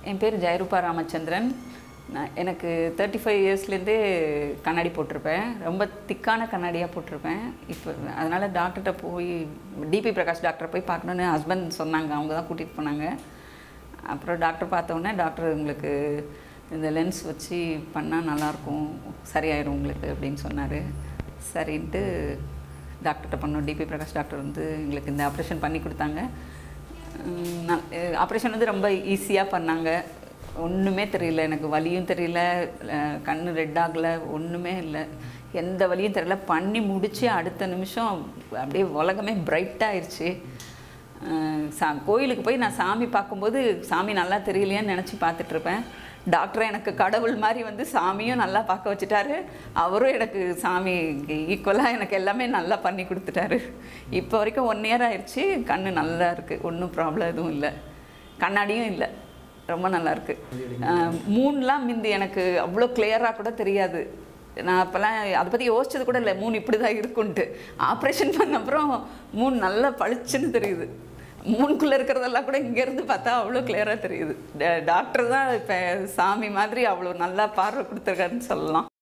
என் பேர் ஜெயரூபா ராமச்சந்திரன் நான் எனக்கு தேர்ட்டி ஃபைவ் இயர்ஸ்லேருந்தே கண்ணாடி போட்டிருப்பேன் ரொம்ப திக்கான கண்ணாடியாக போட்டிருப்பேன் இப்போ அதனால் டாக்டர்கிட்ட போய் டிபி பிரகாஷ் டாக்டரை போய் பார்க்கணுன்னு ஹஸ்பண்ட் சொன்னாங்க அவங்க தான் கூட்டிகிட்டு போனாங்க அப்புறம் டாக்டர் பார்த்தோன்னே டாக்டர் உங்களுக்கு இந்த லென்ஸ் வச்சு பண்ணால் நல்லாயிருக்கும் சரியாயிரும் உங்களுக்கு அப்படின்னு சொன்னார் சரின்ட்டு டாக்டர்கிட்ட பண்ணோம் டிபி பிரகாஷ் டாக்டர் வந்து எங்களுக்கு இந்த ஆப்ரேஷன் பண்ணி கொடுத்தாங்க ஆப்ரேஷன் வந்து ரொம்ப ஈஸியாக பண்ணாங்க ஒன்றுமே தெரியல எனக்கு வலியும் தெரியல அஹ் கண்ணு ரெட் ஆகலை ஒன்றுமே இல்லை எந்த வலியும் தெரியல பண்ணி முடித்து அடுத்த நிமிஷம் அப்படியே உலகமே பிரைட்டாயிருச்சு சா கோயிலுக்கு போய் நான் சாமி பார்க்கும்போது சாமி நல்லா தெரியலையான்னு நினச்சி பார்த்துட்ருப்பேன் டாக்டர் எனக்கு கடவுள் மாதிரி வந்து சாமியும் நல்லா பார்க்க வச்சுட்டாரு அவரும் எனக்கு சாமி ஈக்குவலாக எனக்கு எல்லாமே நல்லா பண்ணி கொடுத்துட்டாரு இப்போ வரைக்கும் ஒன் இயர் ஆயிடுச்சு கண்ணு நல்லா இருக்குது ஒன்றும் ப்ராப்ளம் எதுவும் இல்லை கண்ணாடியும் இல்லை ரொம்ப நல்லா இருக்கு அஹ் மூணுலாம் மிந்தி எனக்கு அவ்வளோ கிளியராக கூட தெரியாது நான் அப்போல்லாம் அதை பற்றி யோசிச்சது கூட இல்லை மூணு இப்படி தான் இருக்குன்ட்டு ஆப்ரேஷன் பண்ண அப்புறம் மூணு நல்லா பளிச்சுன்னு தெரியுது மூணுக்குள்ளே இருக்கிறதெல்லாம் கூட இங்கேருந்து பார்த்தா அவ்வளோ கிளியராக தெரியுது டாக்டர் தான் இப்போ சாமி மாதிரி அவ்வளோ நல்லா பார்வை கொடுத்துருக்காருன்னு சொல்லலாம்